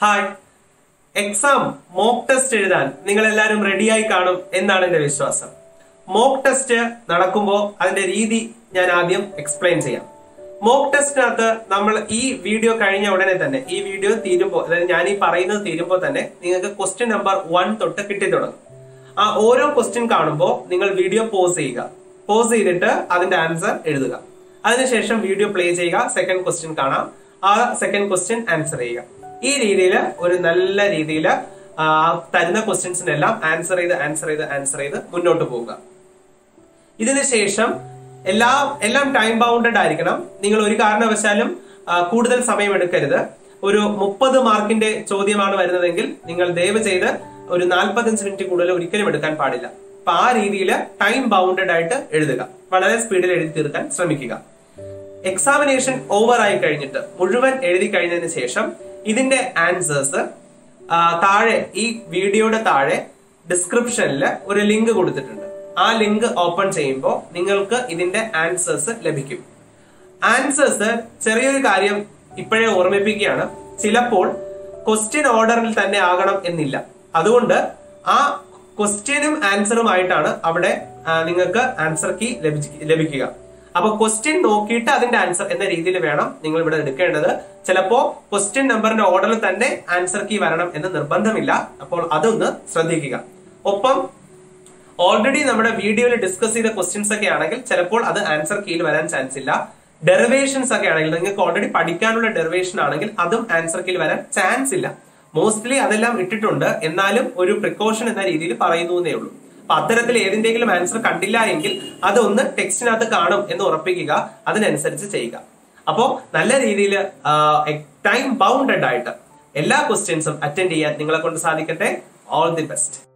hi exam mock test എഴുതാൻ നിങ്ങൾ എല്ലാവരും റെഡിയായി കാണും എന്നാണ് എന്റെ വിശ്വാസം മോക്ക് ടെസ്റ്റ് നടക്കുമ്പോൾ അതിന്റെ രീതി ഞാൻ ആദ്യം എക്സ്പ്ലെയിൻ ചെയ്യാം മോക്ക് ടെസ്റ്റിനകത്ത് നമ്മൾ ഈ വീഡിയോ കഴിഞ്ഞ ഉടനെ തന്നെ ഈ വീഡിയോ തീരുമ്പോൾ അതായത് ഞാൻ ഈ പറയുന്നത് തീരുമ്പോൾ തന്നെ നിങ്ങൾക്ക് ക്വസ്റ്റ്യൻ നമ്പർ വൺ തൊട്ട് കിട്ടി തുടങ്ങും ആ ഓരോ ക്വസ്റ്റ്യൻ കാണുമ്പോൾ നിങ്ങൾ വീഡിയോ പോസ് ചെയ്യുക പോസ് ചെയ്തിട്ട് അതിന്റെ ആൻസർ എഴുതുക അതിനുശേഷം വീഡിയോ പ്ലേ ചെയ്യുക സെക്കൻഡ് ക്വസ്റ്റ്യൻ കാണാം ആ സെക്കൻഡ് ക്വസ്റ്റ്യൻ ആൻസർ ചെയ്യുക ഈ രീതിയിൽ ഒരു നല്ല രീതിയിൽ തരുന്ന ക്വസ്റ്റ്യൻസിനെല്ലാം ആൻസർ ചെയ്ത് ആൻസർ ചെയ്ത് ആൻസർ ചെയ്ത് മുന്നോട്ട് പോവുക ഇതിന് ശേഷം എല്ലാം എല്ലാം ടൈം ബൗണ്ടഡ് ആയിരിക്കണം നിങ്ങൾ ഒരു കാരണവശാലും ആ, കൂടുതൽ സമയം എടുക്കരുത് ഒരു മുപ്പത് മാർക്കിന്റെ ചോദ്യമാണ് വരുന്നതെങ്കിൽ നിങ്ങൾ ദയവ് ചെയ്ത് ഒരു നാൽപ്പത്തഞ്ച് മിനിറ്റ് കൂടുതൽ ഒരിക്കലും എടുക്കാൻ പാടില്ല അപ്പൊ ആ രീതിയിൽ ടൈം ബൗണ്ടഡ് ആയിട്ട് എഴുതുക വളരെ സ്പീഡിൽ എഴുതി തീർക്കാൻ ശ്രമിക്കുക എക്സാമിനേഷൻ ഓവർ ആയി കഴിഞ്ഞിട്ട് മുഴുവൻ എഴുതി കഴിഞ്ഞതിന് ശേഷം ഇതിന്റെ ആൻസേഴ്സ് താഴെ ഈ വീഡിയോയുടെ താഴെ ഡിസ്ക്രിപ്ഷനിൽ ഒരു ലിങ്ക് കൊടുത്തിട്ടുണ്ട് ആ ലിങ്ക് ഓപ്പൺ ചെയ്യുമ്പോൾ നിങ്ങൾക്ക് ഇതിന്റെ ആൻസേഴ്സ് ലഭിക്കും ആൻസേഴ്സ് ചെറിയൊരു കാര്യം ഇപ്പോഴേ ഓർമ്മിപ്പിക്കുകയാണ് ചിലപ്പോൾ ക്വസ്റ്റ്യൻ ഓർഡറിൽ തന്നെ ആകണം എന്നില്ല അതുകൊണ്ട് ആ ക്വസ്റ്റ്യനും ആൻസറുമായിട്ടാണ് അവിടെ ആ, നിങ്ങൾക്ക് ആൻസർ കീ ലഭിക്കുക അപ്പൊ ക്വസ്റ്റ്യൻ നോക്കിയിട്ട് അതിന്റെ ആൻസർ എന്ന രീതിയിൽ വേണം നിങ്ങൾ ഇവിടെ എടുക്കേണ്ടത് ചിലപ്പോ ക്വസ്റ്റ്യൻ നമ്പറിന്റെ ഓർഡറിൽ തന്നെ ആൻസർ കീ വരണം എന്ന് നിർബന്ധമില്ല അപ്പോൾ അതൊന്ന് ശ്രദ്ധിക്കുക ഒപ്പം ഓൾറെഡി നമ്മുടെ വീഡിയോയിൽ ഡിസ്കസ് ചെയ്ത ക്വസ്റ്റ്യൻസ് ഒക്കെ ആണെങ്കിൽ ചിലപ്പോൾ അത് ആൻസർ കീയിൽ വരാൻ ചാൻസ് ഇല്ല ഡെറിവേഷൻസ് ഒക്കെ ആണെങ്കിൽ നിങ്ങൾക്ക് ഓൾറെഡി പഠിക്കാനുള്ള ഡെറിവേഷൻ ആണെങ്കിൽ അതും ആൻസർ കീയിൽ വരാൻ ചാൻസ് ഇല്ല മോസ്റ്റ്ലി അതെല്ലാം ഇട്ടിട്ടുണ്ട് എന്നാലും ഒരു പ്രിക്കോഷൻ എന്ന രീതിയിൽ പറയുന്നു എന്നേ ഉള്ളൂ അപ്പൊ അത്തരത്തിൽ ഏതിന്റെങ്കിലും ആൻസർ കണ്ടില്ല എങ്കിൽ അതൊന്ന് ടെക്സ്റ്റിനകത്ത് കാണും എന്ന് ഉറപ്പിക്കുക അതിനനുസരിച്ച് ചെയ്യുക അപ്പോ നല്ല രീതിയിൽ ടൈം ബൗണ്ടഡ് ആയിട്ട് എല്ലാ ക്വസ്റ്റ്യൻസും അറ്റൻഡ് ചെയ്യാൻ നിങ്ങളെ കൊണ്ട് സാധിക്കട്ടെ ഓൾ ദി ബെസ്റ്റ്